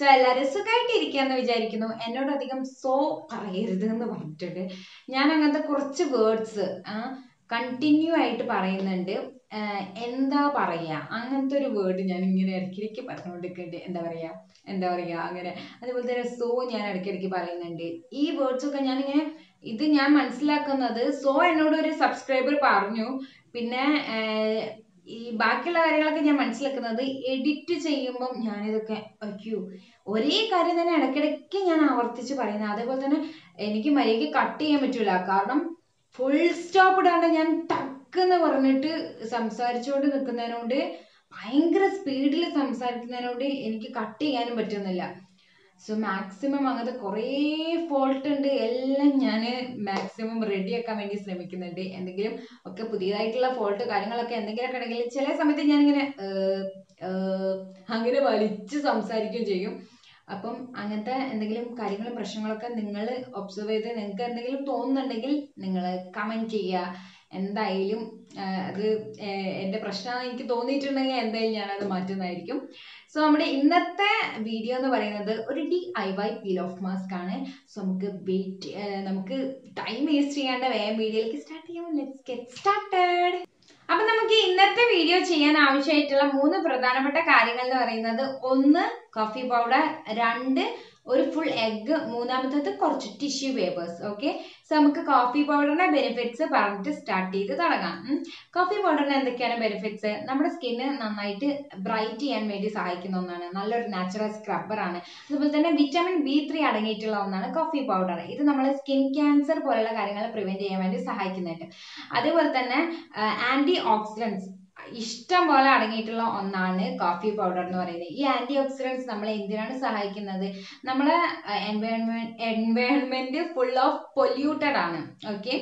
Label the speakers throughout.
Speaker 1: So എല്ലാവരും സുഖമായിട്ടിരിക്കാന്ന് വിചാരിക്കുന്നു എന്നോട് അധികം സോ പറയരുത് എന്ന് പറഞ്ഞിട്ടുണ്ട് ഞാൻ അങ്ങനത്തെ കുറച്ച് വേർഡ്സ് കണ്ടിന്യൂ ആയിട്ട് പറയുന്നുണ്ട് ആഹ് എന്താ പറയാ അങ്ങനത്തെ ഒരു വേർഡ് ഞാൻ ഇങ്ങനെ ഇടയ്ക്കിടയ്ക്ക് പറഞ്ഞുകൊണ്ടിരിക്കുന്നുണ്ട് എന്താ പറയാ എന്താ പറയാ അങ്ങനെ അതുപോലെ തന്നെ സോ ഞാൻ ഇടയ്ക്കിടയ്ക്ക് പറയുന്നുണ്ട് ഈ വേർഡ്സ് ഒക്കെ ഞാനിങ്ങനെ ഇത് ഞാൻ മനസ്സിലാക്കുന്നത് സോ എന്നോട് ഒരു സബ്സ്ക്രൈബർ പറഞ്ഞു പിന്നെ ആഹ് ഈ ബാക്കിയുള്ള കാര്യങ്ങളൊക്കെ ഞാൻ മനസ്സിലാക്കുന്നത് എഡിറ്റ് ചെയ്യുമ്പം ഞാനിതൊക്കെ അയ്യോ ഒരേ കാര്യം തന്നെ ഇടയ്ക്കിടയ്ക്ക് ഞാൻ ആവർത്തിച്ച് പറയുന്നത് അതേപോലെ തന്നെ എനിക്ക് മര്യാദയ്ക്ക് കട്ട് ചെയ്യാൻ പറ്റൂല കാരണം ഫുൾ സ്റ്റോപ്പ് ഇടാണ്ട് ഞാൻ ടക്ക് എന്ന് പറഞ്ഞിട്ട് സംസാരിച്ചുകൊണ്ട് നിൽക്കുന്നതിനോണ്ട് ഭയങ്കര സ്പീഡിൽ സംസാരിക്കുന്നതിനോണ്ട് എനിക്ക് കട്ട് ചെയ്യാനും പറ്റുന്നില്ല സോ മാക്സിമം അങ്ങനത്തെ കുറേ ഫോൾട്ട് ഉണ്ട് എല്ലാം ഞാൻ മാക്സിമം റെഡിയാക്കാൻ വേണ്ടി ശ്രമിക്കുന്നുണ്ട് എന്തെങ്കിലും ഒക്കെ പുതിയതായിട്ടുള്ള ഫോൾട്ട് കാര്യങ്ങളൊക്കെ എന്തെങ്കിലുമൊക്കെ ഉണ്ടെങ്കിൽ ചില സമയത്ത് ഞാനിങ്ങനെ ഏർ, ഏർ, അങ്ങനെ വലിച്ച് സംസാരിക്കുകയും ചെയ്യും അപ്പം അങ്ങനത്തെ എന്തെങ്കിലും കാര്യങ്ങളും പ്രശ്നങ്ങളൊക്കെ നിങ്ങൾ ഒബ്സർവ് ചെയ്ത് നിങ്ങൾക്ക് എന്തെങ്കിലും തോന്നുന്നുണ്ടെങ്കിൽ നിങ്ങൾ കമൻറ്റ് ചെയ്യുക എന്തായാലും ആ, അത് ഏർ, എൻ്റെ പ്രശ്നമാണെന്ന് എനിക്ക് തോന്നിയിട്ടുണ്ടെങ്കിൽ എന്തായാലും ഞാനത് മാറ്റുന്നതായിരിക്കും സോ നമ്മുടെ ഇന്നത്തെ വീഡിയോ എന്ന് പറയുന്നത് ഒരു D I Y peel off mask ആണ് സോ നമുക്ക് വെയിറ്റ് നമുക്ക് ടൈം വേസ്റ്റ് ചെയ്യാണ്ട് വേഗം വീഡിയോയിലേക്ക് സ്റ്റാർട്ട് ചെയ്യാം ലെറ്റ്സ് ഗെറ്റ് സ്റ്റാർട്ടഡ് അപ്പൊ നമുക്ക് ഇന്നത്തെ വീഡിയോ ചെയ്യാൻ ആവശ്യമായിട്ടുള്ള മൂന്ന് പ്രധാനപ്പെട്ട കാര്യങ്ങൾ എന്ന് പറയുന്നത് ഒന്ന് കോഫി പൗഡർ രണ്ട് ഒരു ഫുൾ എഗ് മൂന്നാമത്തത് കുറച്ച് ടിഷ്യൂ പേപ്പേഴ്സ് ഓക്കെ സോ നമുക്ക് കോഫി പൗഡറിന്റെ ബെനിഫിറ്റ്സ് പറഞ്ഞിട്ട് സ്റ്റാർട്ട് ചെയ്ത് തുടങ്ങാം കോഫി പൗഡറിന് എന്തൊക്കെയാണ് ബെനിഫിറ്റ്സ് നമ്മുടെ സ്കിന്ന് നന്നായിട്ട് ബ്രൈറ്റ് ചെയ്യാൻ വേണ്ടി സഹായിക്കുന്ന ഒന്നാണ് നല്ലൊരു നാച്ചുറൽ സ്ക്രബ്ബർ ആണ് അതുപോലെ തന്നെ വിറ്റാമിൻ ബി ത്രീ അടങ്ങിയിട്ടുള്ള ഒന്നാണ് കോഫി പൗഡർ ഇത് നമ്മളെ സ്കിൻ ക്യാൻസർ പോലുള്ള കാര്യങ്ങൾ പ്രിവെന്റ് ചെയ്യാൻ വേണ്ടി സഹായിക്കുന്നുണ്ട് അതേപോലെ തന്നെ ആന്റി ഓക്സിഡൻസ് ഇഷ്ടം പോലെ അടങ്ങിയിട്ടുള്ള ഒന്നാണ് കോഫി പൗഡർ എന്ന് പറയുന്നത് ഈ ആന്റി ഓക്സിഡൻസ് നമ്മളെ എന്തിനാണ് സഹായിക്കുന്നത് നമ്മളെ environment environment full of polluted ആണ് ഓക്കെ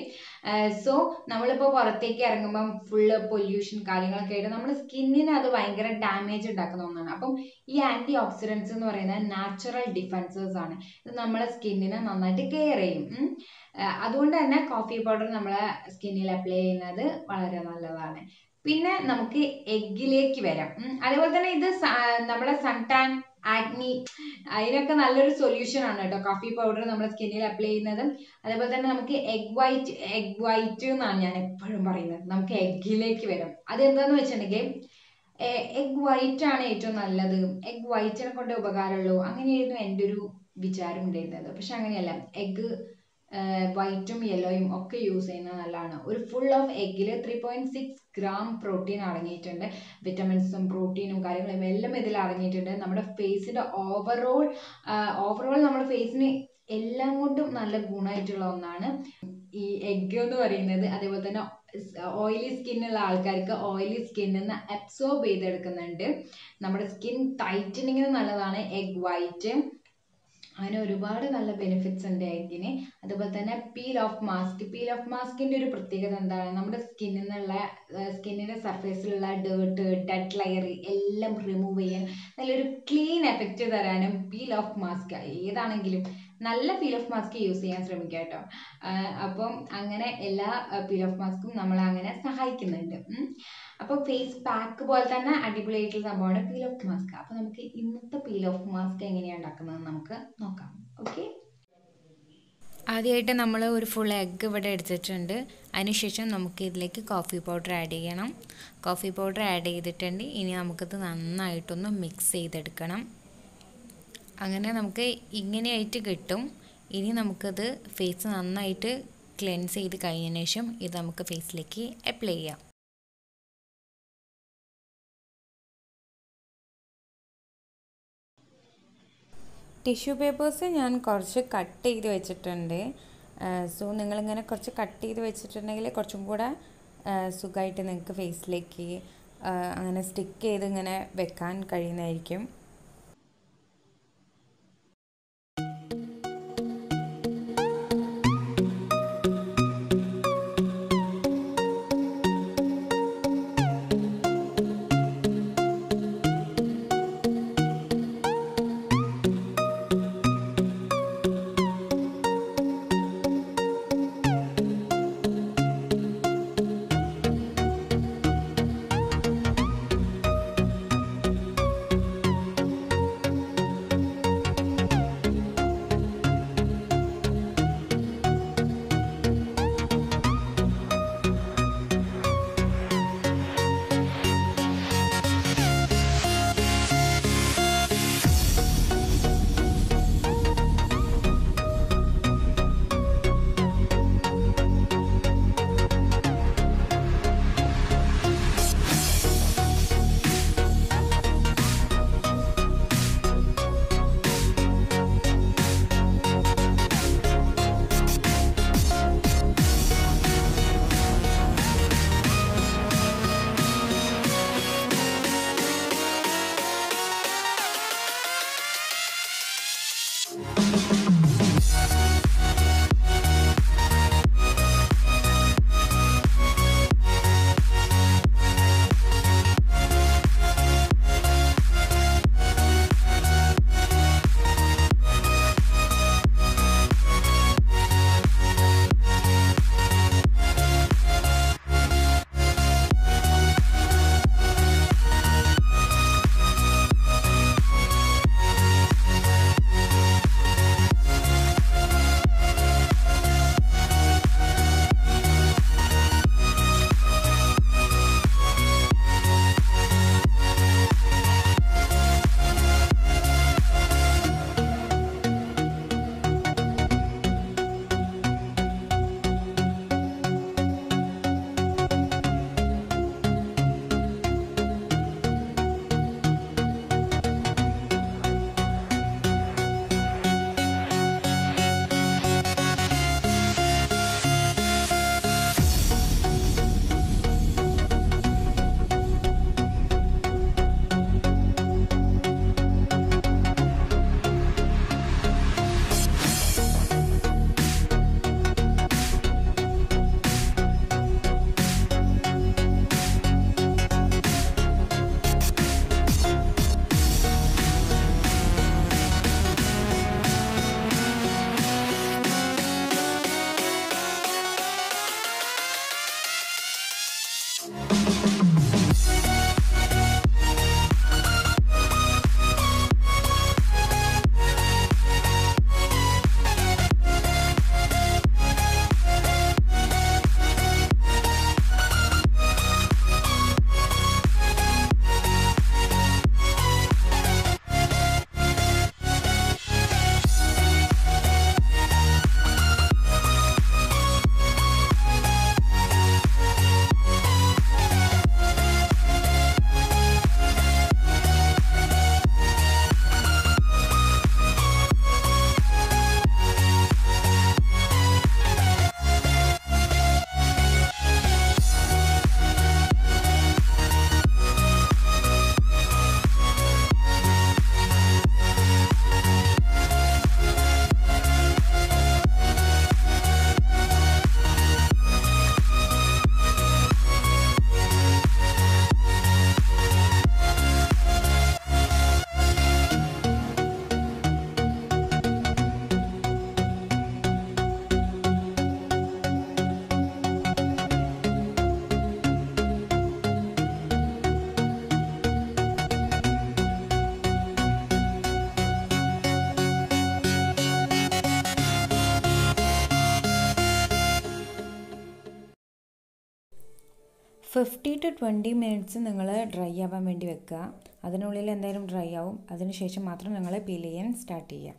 Speaker 1: സോ നമ്മളിപ്പോൾ പുറത്തേക്ക് ഇറങ്ങുമ്പം ഫുള്ള് പൊല്യൂഷൻ കാര്യങ്ങളൊക്കെ ആയിട്ട് നമ്മുടെ സ്കിന്നിന് അത് ഭയങ്കര ഡാമേജ് ഉണ്ടാക്കുന്ന ഒന്നാണ് അപ്പം ഈ ആന്റി ഓക്സിഡൻസ് എന്ന് പറയുന്നത് നാച്ചുറൽ ഡിഫൻസേഴ്സ് ആണ് ഇത് നമ്മളെ സ്കിന്നിനെ നന്നായിട്ട് കെയർ ചെയ്യും ഉം. ആ, അതുകൊണ്ട് തന്നെ കോഫി പൗഡർ നമ്മളെ സ്കിന്നിൽ അപ്ലൈ ചെയ്യുന്നത് വളരെ നല്ലതാണ് പിന്നെ നമുക്ക് എഗ്ഗിലേക്ക് വരാം ഉം. അതേപോലെ തന്നെ ഇത് സ- നമ്മുടെ സൺ ടാൻ ആഗ്നി അതിനൊക്കെ നല്ലൊരു സൊല്യൂഷൻ ആണ് കേട്ടോ കോഫി പൗഡർ നമ്മുടെ സ്കിന്നിൽ അപ്ലൈ ചെയ്യുന്നത് അതേപോലെ തന്നെ നമുക്ക് എഗ് വൈറ്റ് എഗ് വൈറ്റ് എന്നാണ് ഞാൻ എപ്പോഴും പറയുന്നത് നമുക്ക് എഗ്ഗിലേക്ക് വരാം അതെന്താന്ന് വെച്ചിട്ടുണ്ടെങ്കിൽ എഗ് വൈറ്റ് ആണ് ഏറ്റവും നല്ലത് എഗ് വൈറ്റിനെ കൊണ്ട് ഉപകാരമുള്ളൂ അങ്ങനെയായിരുന്നു എൻ്റെ ഒരു വിചാരം ഉണ്ടായിരുന്നത് പക്ഷെ അങ്ങനെയല്ല എഗ് വൈറ്റും യെല്ലോയും ഒക്കെ യൂസ് ചെയ്യുന്നത് നല്ലതാണ് ഒരു ഫുൾ ഓഫ് എഗ്ഗിൽ three point six gram protein അടങ്ങിയിട്ടുണ്ട് വിറ്റമിൻസും പ്രോട്ടീനും കാര്യങ്ങളും എല്ലാം ഇതിൽ അടങ്ങിയിട്ടുണ്ട് നമ്മുടെ ഫേസിന്റെ ഓവറോൾ ഓവറോൾ നമ്മുടെ ഫേസിന് എല്ലാം കൊണ്ടും നല്ല ഗുണമായിട്ടുള്ള ഒന്നാണ് ഈ എഗ് എന്ന് പറയുന്നത് അതേപോലെ തന്നെ ഓയിലി സ്കിന്നുള്ള ആൾക്കാർക്ക് ഓയിലി സ്കിന്നിൽ നിന്ന് അബ്സോർബ് ചെയ്തെടുക്കുന്നുണ്ട് നമ്മുടെ സ്കിൻ ടൈറ്റനിങ്ങിന് നല്ലതാണ് എഗ് വൈറ്റ് അങ്ങനെ ഒരുപാട് നല്ല ബെനിഫിറ്റ്സ് ഉണ്ട് എഗ്ഗിന് അതുപോലെ തന്നെ peel off mask peel off മാസ്കിന്റെ ഒരു പ്രത്യേകത എന്താണ് നമ്മുടെ സ്കിന്നിൽ നിന്നുള്ള സ്കിന്നിന്റെ സർഫേസിലുള്ള ഡേർട്ട് ഡെഡ് ലെയർ എല്ലാം റിമൂവ് ചെയ്യാൻ നല്ലൊരു ക്ലീൻ എഫക്റ്റ് തരാനും പീൽ ഓഫ് മാസ്ക് ഏതാണെങ്കിലും നല്ല പീൽ ഓഫ് മാസ്ക് യൂസ് ചെയ്യാൻ ശ്രമിക്കുക കേട്ടോ ആഹ് അപ്പം അങ്ങനെ എല്ലാ പീൽ ഓഫ് മാസ്കും നമ്മളെ അങ്ങനെ സഹായിക്കുന്നുണ്ട് ഉം. അപ്പോൾ ഫേസ് പാക്ക് പോലെ തന്നെ അടിപൊളിയായിട്ടുള്ള സംഭവമാണ് പീൽ ഓഫ് മാസ്ക് അപ്പോൾ നമുക്ക് ഇന്നത്തെ പീൽ ഓഫ് മാസ്ക് എങ്ങനെയാണ് ഉണ്ടാക്കുന്നത് നമുക്ക് നോക്കാം ഓക്കെ
Speaker 2: ആദ്യമായിട്ട് നമ്മൾ ഒരു ഫുൾ എഗ്ഗ് ഇവിടെ എടുത്തിട്ടുണ്ട് അതിനുശേഷം നമുക്ക് ഇതിലേക്ക് കോഫി പൗഡർ ആഡ് ചെയ്യണം കോഫി പൗഡർ ആഡ് ചെയ്തിട്ടുണ്ട് ഇനി നമുക്കത് നന്നായിട്ടൊന്ന് മിക്സ് ചെയ്തെടുക്കണം അങ്ങനെ നമുക്ക് ഇങ്ങനെയായിട്ട് കിട്ടും ഇനി നമുക്കത് ഫേസ് നന്നായിട്ട് ക്ലെൻസ് ചെയ്ത് കഴിഞ്ഞതിന് ശേഷം ഇത് നമുക്ക് ഫേസിലേക്ക് അപ്ലൈ ചെയ്യാം ടിഷ്യൂ പേപ്പേഴ്സ് ഞാൻ കുറച്ച് കട്ട് ചെയ്ത് വെച്ചിട്ടുണ്ട് സോ നിങ്ങളിങ്ങനെ കുറച്ച് കട്ട് ചെയ്ത് വെച്ചിട്ടുണ്ടെങ്കിൽ കുറച്ചും കൂടെ സുഖമായിട്ട് നിങ്ങൾക്ക് ഫേസിലേക്ക് അങ്ങനെ സ്റ്റിക്ക് ചെയ്ത് ഇങ്ങനെ വെക്കാൻ കഴിയുന്നതായിരിക്കും ഫിഫ്റ്റി ടു ട്വൻറ്റി മിനിറ്റ്സ് നിങ്ങൾ ഡ്രൈ ആവാൻ വേണ്ടി വെക്കുക അതിനുള്ളിൽ എന്തായാലും ഡ്രൈ ആവും അതിനുശേഷം മാത്രം നിങ്ങൾ പീൽ ചെയ്യാൻ സ്റ്റാർട്ട് ചെയ്യുക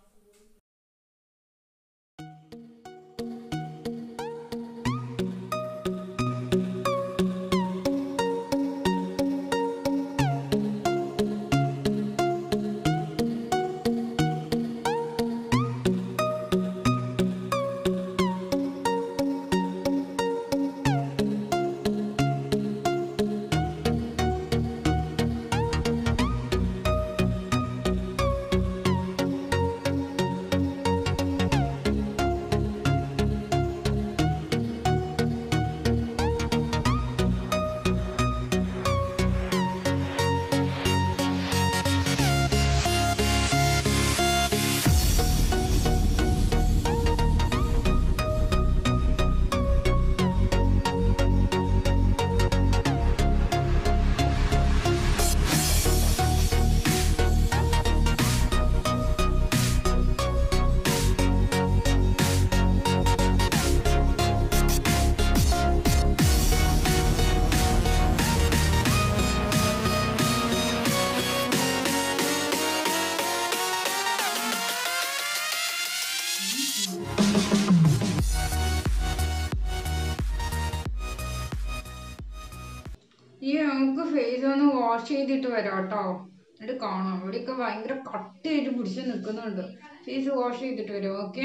Speaker 1: ഈ നമുക്ക് ഫേസ് ഒന്ന് വാഷ് ചെയ്തിട്ട് വരാം കേട്ടോ എന്നിട്ട് കാണാം ഇവിടെയൊക്കെ ഭയങ്കര കട്ടിയായിട്ട് പിടിച്ച് നിൽക്കുന്നുണ്ട് ഫേസ് വാഷ് ചെയ്തിട്ട് വരും ഓക്കെ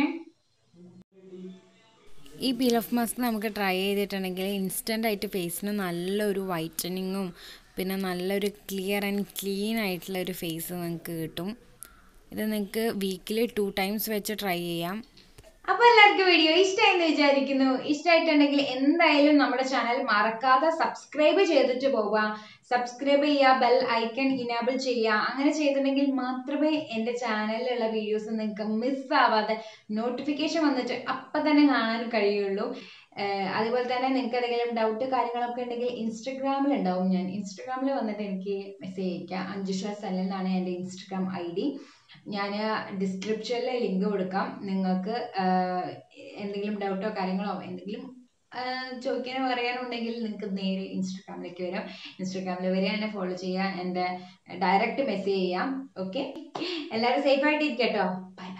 Speaker 2: ഈ പീൽ ഓഫ് മാസ്ക് നമുക്ക് ട്രൈ ചെയ്തിട്ടുണ്ടെങ്കിൽ ഇൻസ്റ്റൻ്റ് ആയിട്ട് ഫേസിന് നല്ലൊരു വൈറ്റനിങ്ങും പിന്നെ നല്ലൊരു ക്ലിയർ ആൻഡ് ക്ലീൻ ആയിട്ടുള്ള ഒരു ഫേസ് നിങ്ങൾക്ക് കിട്ടും ഇത് നിങ്ങൾക്ക് വീക്കിലി ടു ടൈംസ് വെച്ച് ട്രൈ ചെയ്യാം
Speaker 1: അപ്പൊ എല്ലാവർക്കും വീഡിയോ ഇഷ്ടമായെന്ന് വിചാരിക്കുന്നു ഇഷ്ടമായിട്ടുണ്ടെങ്കിൽ എന്തായാലും നമ്മുടെ ചാനൽ മറക്കാതെ സബ്സ്ക്രൈബ് ചെയ്തിട്ട് പോവുക സബ്സ്ക്രൈബ് ചെയ്യുക ബെൽ ഐക്കൺ ഇനാബിൾ ചെയ്യുക അങ്ങനെ ചെയ്തിട്ടുണ്ടെങ്കിൽ മാത്രമേ എൻ്റെ ചാനലിലുള്ള വീഡിയോസ് നിങ്ങൾക്ക് മിസ് ആവാതെ നോട്ടിഫിക്കേഷൻ വന്നിട്ട് അപ്പം തന്നെ കാണാൻ കഴിയുള്ളൂ ഏഹ് അതുപോലെ തന്നെ നിങ്ങൾക്ക് എന്തെങ്കിലും ഡൗട്ട് കാര്യങ്ങളൊക്കെ ഉണ്ടെങ്കിൽ ഇൻസ്റ്റഗ്രാമിൽ ഉണ്ടാവും ഞാൻ ഇൻസ്റ്റഗ്രാമിൽ വന്നിട്ട് എനിക്ക് മെസ്സേജ് അയക്കാം അഞ്ജുഷ സൽ എന്നാണ് എൻ്റെ ഇൻസ്റ്റഗ്രാം ഐ ഡി ഞാൻ ഡിസ്ക്രിപ്ഷനിൽ ലിങ്ക് കൊടുക്കാം നിങ്ങൾക്ക് ആഹ് എന്തെങ്കിലും ഡൗട്ടോ കാര്യങ്ങളോ എന്തെങ്കിലും ആഹ് ചോദിക്കാനോ പറയാനോ ഉണ്ടെങ്കിൽ നിങ്ങൾക്ക് നേരെ ഇൻസ്റ്റഗ്രാമിലേക്ക് വരാം ഇൻസ്റ്റഗ്രാമിൽ വരിക എന്നെ ഫോളോ ചെയ്യുക എൻ്റെ ഡയറക്റ്റ് മെസ്സേജ് ചെയ്യാം ഓക്കെ എല്ലാവരും സേഫ് ആയിട്ട് ഇരിക്കട്ടോ ബൈ